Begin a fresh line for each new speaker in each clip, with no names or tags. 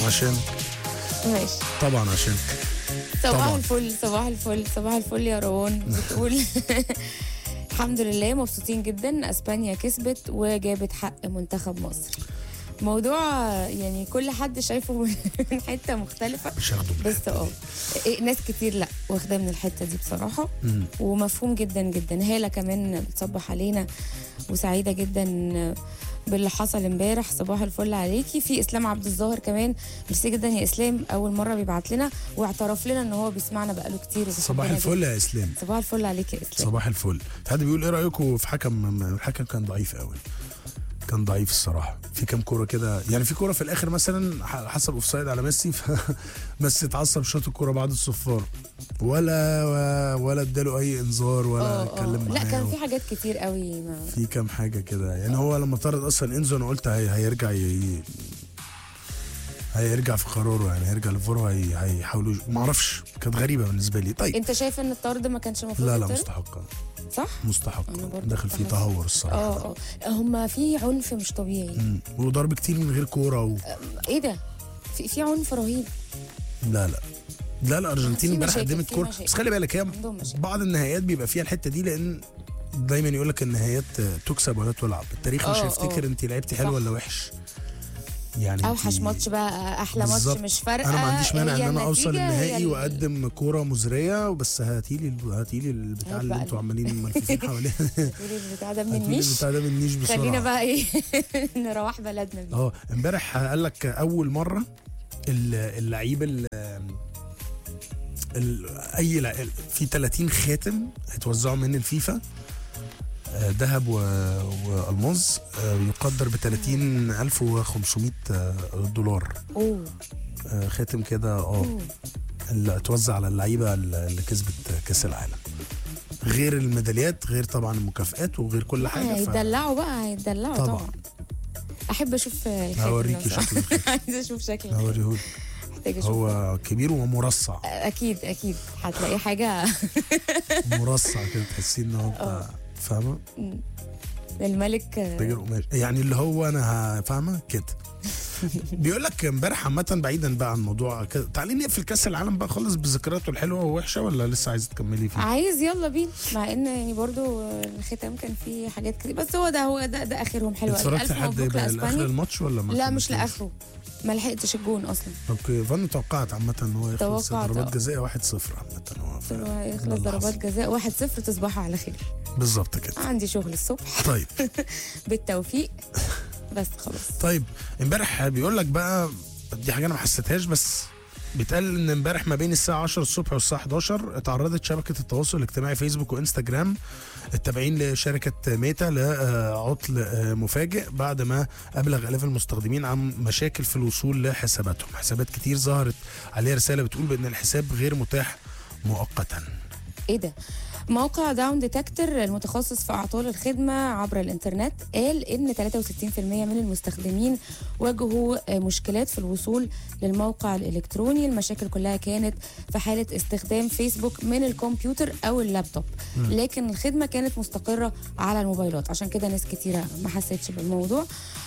عشان
ماشي
طبعا عشان
صباح
طبعاً.
الفل صباح الفل صباح الفل يا روان بتقول الحمد لله مبسوطين جدا اسبانيا كسبت وجابت حق منتخب مصر موضوع يعني كل حد شايفه من من حته مختلفه
مش هاخده من
بس اه إيه، ناس كتير لا واخداه من الحته دي بصراحه
مم.
ومفهوم جدا جدا هاله كمان بتصبح علينا وسعيده جدا باللي حصل امبارح صباح الفل عليكي في اسلام عبد الظاهر كمان ميرسي جدا يا اسلام اول مره بيبعت لنا واعترف لنا ان هو بيسمعنا بقاله كتير وبيحبنا
صباح
جداً.
الفل يا اسلام
صباح الفل عليك يا اسلام
صباح الفل في حد بيقول ايه رايكم في حكم الحكم كان ضعيف قوي كان ضعيف الصراحه في كام كوره كده يعني في كوره في الاخر مثلا ح- حسب اوفسايد على ميسي ف- ميسي اتعصب شاط الكوره بعد الصفار ولا ولا اداله اي انذار ولا
اه
اتكلم
اه
معاه
لا كان في حاجات كتير قوي ما
في كام حاجه كده يعني هو لما طرد اصلا انزو انا قلت هي هيرجع ي... هيرجع في قراره يعني هيرجع لفور وهي- هيحاولوا ما اعرفش كانت غريبه بالنسبه لي طيب
انت شايف ان الطرد ما كانش المفروض
لا لا
يطرد؟
مستحقه
صح
مستحق
أنا برضه
داخل
كنت
فيه
حاسة.
تهور الصراحه
اه اه هما في عنف مش طبيعي
مم. وضرب كتير من غير كوره و...
ايه ده في في عنف رهيب
لا لا لا الارجنتين
في
امبارح
مشاكل،
قدمت
في
كوره
مشاكل.
بس خلي بالك هي
عندهم مشاكل.
بعض النهايات بيبقى فيها الحته دي لان دايما يقول لك النهايات تكسب ولا تلعب التاريخ مش
اه،
هيفتكر
اه.
انت لعبتي حلو
صح.
ولا وحش يعني
اوحش
انت-
ماتش بقى احلى ماتش
بالظبط.
مش فارقه
انا ما عنديش مانع
هي
ان انا اوصل
النتيجة، هي
النهائي
ال-
واقدم كوره مزريه بس هاتي لي هاتي لي البتاع
هات
اللي
بقى
انتوا عمالين ملفوفين حواليه
تقولي البتاع ده من
هاتوا لي
النيش
البتاع ده من النيش بسرعه
خلينا بقى ايه نروح بلدنا بيه
اه امبارح قال لك اول مره ال- اللعيب ال ال- اي لع- في 30 خاتم هيتوزعوا من الفيفا آه، ذهب و- والماظ آه، يقدر ب 30500 آه، دولار
اوه
آه، خاتم كده اه
أوه.
اللي اتوزع على اللعيبه اللي كسبت كاس العالم غير الميداليات غير طبعا المكافآت وغير كل حاجه ف...
هيدلعوا بقى هيدلعوا
طبعا.
طبعا احب اشوف الخاتم
هوريكي
لو سمحت.
شكل الخاتم.
عايزه اشوف شكل الخاتم.
هوريهولك.
محتاجه اشوف
هو كبير ومرصع
اكيد اكيد هتلاقي حاجه
مرصع كده تحسين ان هو بتاع- فاهمه
للملك
تاجر قماش يعني اللي هو انا ه- فاهمه كده بيقول لك امبارح عامة بعيدا بقى عن موضوع كده تعالي نقفل كاس العالم بقى خالص بذكرياته الحلوه ووحشه ولا لسه عايزه تكملي فيه؟
عايز يلا بينا مع ان يعني برضو الختام كان فيه حاجات كتير بس هو ده هو ده ده اخرهم حلو قوي
اتفرجت
الف
لحد
مبروك
بقى لاخر
لاسبانيا
الماتش ولا ما
لا مش
كملتوش؟
لاخره ما لحقتش الجون اصلا
اوكي فانا توقعت عامة ان هو يخلص
توقعت،
ضربات
اه.
جزاء 1-0 عامة هو ف-
قلت له
ده
هيخلص
اللي
ضربات
حصل.
جزاء 1-0 تصبحوا على خير
بالظبط كده
عندي شغل الصبح
طيب
بالتوفيق بس خلاص
طيب امبارح بيقول لك بقى دي حاجه انا ما حسيتهاش بس بيتقال ان امبارح ما بين الساعه 10 الصبح والساعه 11 اتعرضت شبكه التواصل الاجتماعي فيسبوك وانستجرام التابعين لشركه ميتا لعطل آه، مفاجئ بعد ما ابلغ الاف المستخدمين عن مشاكل في الوصول لحساباتهم حسابات كتير ظهرت عليها رساله بتقول بان الحساب غير متاح مؤقتا
ايه ده موقع داون ديتكتور المتخصص في اعطال الخدمه عبر الانترنت قال ان 63% من المستخدمين واجهوا آه، مشكلات في الوصول للموقع الالكتروني المشاكل كلها كانت في حاله استخدام فيسبوك من الكمبيوتر او اللابتوب لكن الخدمه كانت مستقره على الموبايلات عشان كده ناس كتيره ما حسيتش بالموضوع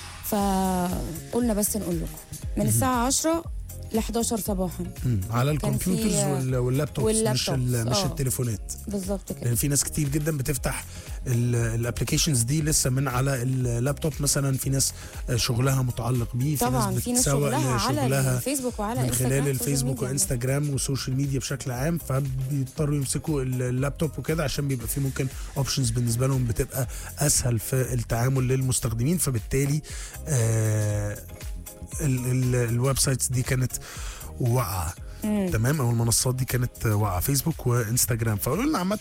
فقلنا بس نقول لكم من الساعه 10 ل 11 صباحا
مم. على
كان في-
الكمبيوترز وال- واللابتوبس مش
واللابتوبس،
ال- مش
آه.
التليفونات
بالظبط كده
لان في ناس كتير جدا بتفتح الابلكيشنز دي لسه من على اللابتوب مثلا في ناس آه، شغلها متعلق بيه في
طبعا
ناس
في ناس
بتسوق
شغلها على
لشغلها
الفيسبوك وعلى
من
انستجرام
خلال
سوشيال
الفيسبوك
ميديا.
وانستجرام والسوشيال ميديا بشكل عام فبيضطروا يمسكوا ال- اللابتوب وكده عشان بيبقى في ممكن اوبشنز بالنسبه لهم بتبقى اسهل في التعامل للمستخدمين فبالتالي آه ال- ال- الويب سايتس دي كانت واقعه
مم.
تمام او المنصات دي كانت واقعه فيسبوك وانستجرام فقولوا لنا عامه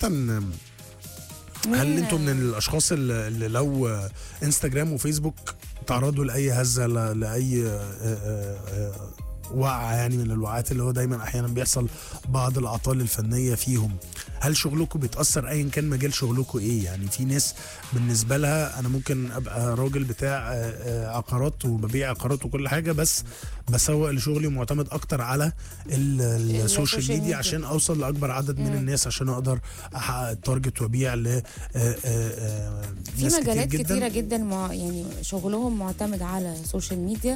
هل
مين-
انتم من الاشخاص اللي اللي لو انستجرام وفيسبوك تعرضوا لاي هزه ل- لاي آه، آه، آه، وقعه يعني من الوقعات اللي هو دايما احيانا بيحصل بعض الاعطال الفنيه فيهم هل شغلكم بيتاثر ايا كان مجال شغلكم ايه يعني في ناس بالنسبه لها انا ممكن ابقى راجل بتاع آه، آه، عقارات وببيع عقارات وكل حاجه بس بسوق لشغلي ومعتمد اكتر على ال- السوشيال
السوشيال
ميديا
ميديا.
عشان اوصل لاكبر عدد من
مم.
الناس عشان اقدر احقق التارجت وابيع ل آه، آه، آه،
في
ناس
مجالات
كتير
كتيرة جدا مع يعني شغلهم معتمد على السوشيال ميديا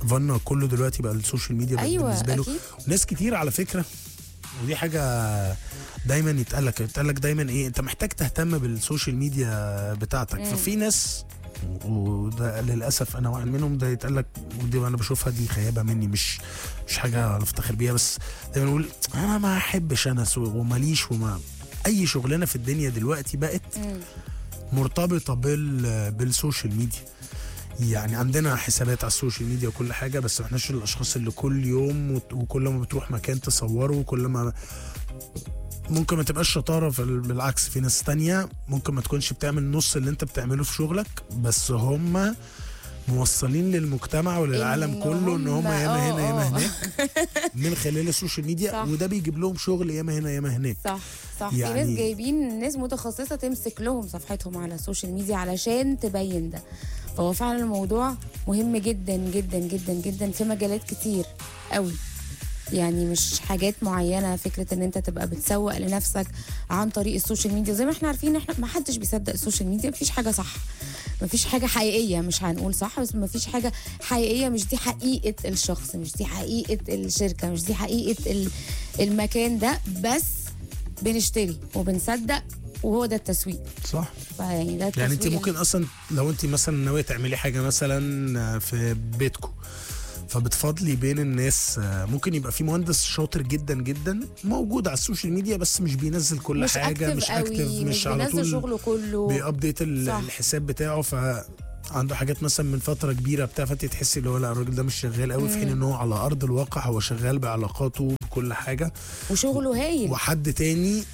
فانا كله دلوقتي بقى السوشيال ميديا بقت
ايوه
بالنسبه له
اكيد
ناس كتير على فكره ودي حاجه دايما يتقال لك يتقال لك دايما ايه انت محتاج تهتم بالسوشيال ميديا بتاعتك
مم.
ففي ناس وده للاسف انا واحد منهم ده يتقال لك ودي انا بشوفها دي خيابه مني مش مش حاجه افتخر بيها بس دايما نقول انا ما احبش انا سو- وماليش وما اي شغلانه في الدنيا دلوقتي بقت
مم.
مرتبطه بال بالسوشيال ميديا يعني عندنا حسابات على السوشيال ميديا وكل حاجه بس ما احناش الاشخاص اللي كل يوم وت- وكل ما بتروح مكان تصوره وكل ما ممكن ما تبقاش شطاره في ال- بالعكس في ناس تانية ممكن ما تكونش بتعمل نص اللي انت بتعمله في شغلك بس هم موصلين للمجتمع وللعالم
إن
كله ان هم
هم-
ياما
آه،
هنا ياما
آه.
هناك من خلال السوشيال ميديا
صح.
وده بيجيب لهم شغل ياما هنا ياما هناك
صح صح في
يعني-
ناس جايبين ناس متخصصه تمسك لهم صفحتهم على السوشيال ميديا علشان تبين ده فهو فعلا الموضوع مهم جدا جدا جدا جدا في مجالات كتير قوي يعني مش حاجات معينه فكره ان انت تبقى بتسوق لنفسك عن طريق السوشيال ميديا زي ما احنا عارفين احنا ما حدش بيصدق السوشيال ميديا مفيش حاجه صح مفيش حاجه حقيقيه مش هنقول صح بس مفيش حاجه حقيقيه مش دي حقيقه الشخص مش دي حقيقه الشركه مش دي حقيقه ال- المكان ده بس بنشتري وبنصدق وهو ده التسويق
صح
فيعني ده
يعني انت
التسويق
ممكن اصلا لو انت مثلا ناويه تعملي حاجه مثلا في بيتكم فبتفضلي بين الناس ممكن يبقى في مهندس شاطر جدا جدا موجود على السوشيال ميديا بس مش بينزل كل
مش
حاجه
اكتف
مش
قوي
اكتف
مش,
مش على
بينزل
طول
شغله كله
بيابديت ال-
صح.
الحساب بتاعه ف عنده حاجات مثلا من فتره كبيره بتاع فانت تحسي اللي هو لا الراجل ده مش شغال قوي في حين ان هو على ارض الواقع هو شغال بعلاقاته بكل حاجه
وشغله هايل
وحد تاني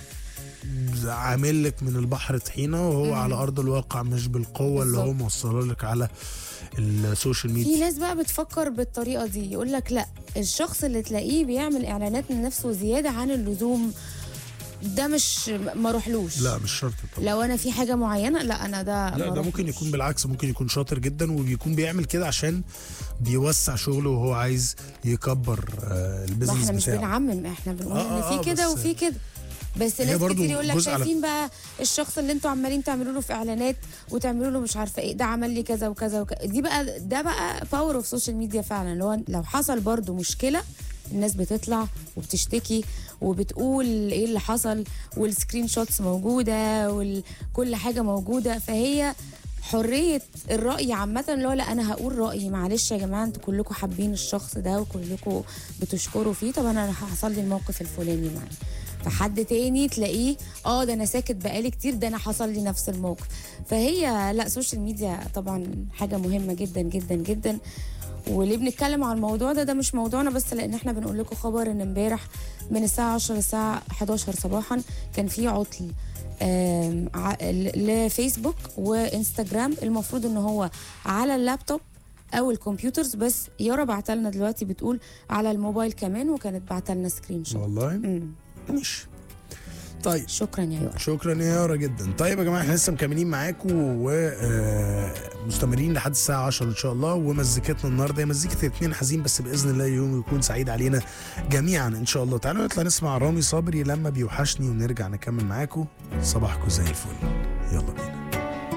عامل لك من البحر طحينه وهو
مم.
على ارض الواقع مش بالقوه اللي هو
بالظبط.
موصله لك على السوشيال
في
ميديا
ناس بقى بتفكر بالطريقه دي يقول لك لا الشخص اللي تلاقيه بيعمل اعلانات من نفسه زياده عن اللزوم ده مش ما روحلوش
لا مش شرط طبعا
لو انا في حاجه معينه لا انا ده
لا
ما
ده ممكن
روحلوش.
يكون بالعكس ممكن يكون شاطر جدا وبيكون بيعمل كده عشان بيوسع شغله وهو عايز يكبر آه،
ما
البيزنس
احنا مش
بتاعه
بنعمم احنا بنقول
آه،
ان
آه،
في كده
بس-
وفي كده بس
هي
ناس
برضو
كتير يقول لك
جزء على-
شايفين بقى الشخص اللي انتوا عمالين تعملوا له في اعلانات وتعملوا له مش عارفه ايه ده عمل لي كذا وكذا وكذا دي بقى ده بقى باور اوف سوشيال ميديا فعلا اللي هو لو حصل برضو مشكله الناس بتطلع وبتشتكي وبتقول ايه اللي حصل والسكرين شوتس موجوده وكل حاجه موجوده فهي حريه الراي عامه اللي هو لا انا هقول رايي معلش يا جماعه انتوا كلكم حابين الشخص ده وكلكم بتشكروا فيه طب انا حصل لي الموقف الفلاني معاه فحد تاني تلاقيه اه ده انا ساكت بقالي كتير ده انا حصل لي نفس الموقف فهي لا سوشيال ميديا طبعا حاجه مهمه جدا جدا جدا وليه بنتكلم عن الموضوع ده ده مش موضوعنا بس لان احنا بنقول لكم خبر ان امبارح من الساعه 10 للساعه 11 صباحا كان في عطل آم، ع- ل- لفيسبوك وانستجرام المفروض ان هو على اللابتوب او الكمبيوترز بس يارا بعتلنا دلوقتي بتقول على الموبايل كمان وكانت بعتلنا سكرين شوت
والله
مم.
ماشي طيب
شكرا يا يارا
شكرا يا يارا جدا طيب يا جماعه احنا لسه مكملين معاكم ومستمرين لحد الساعه 10 ان شاء الله ومزيكتنا النهارده هي مزيكه اتنين حزين بس باذن الله يوم يكون سعيد علينا جميعا ان شاء الله تعالوا نطلع نسمع رامي صبري لما بيوحشني ونرجع نكمل معاكم صباحكم زي الفل يلا بينا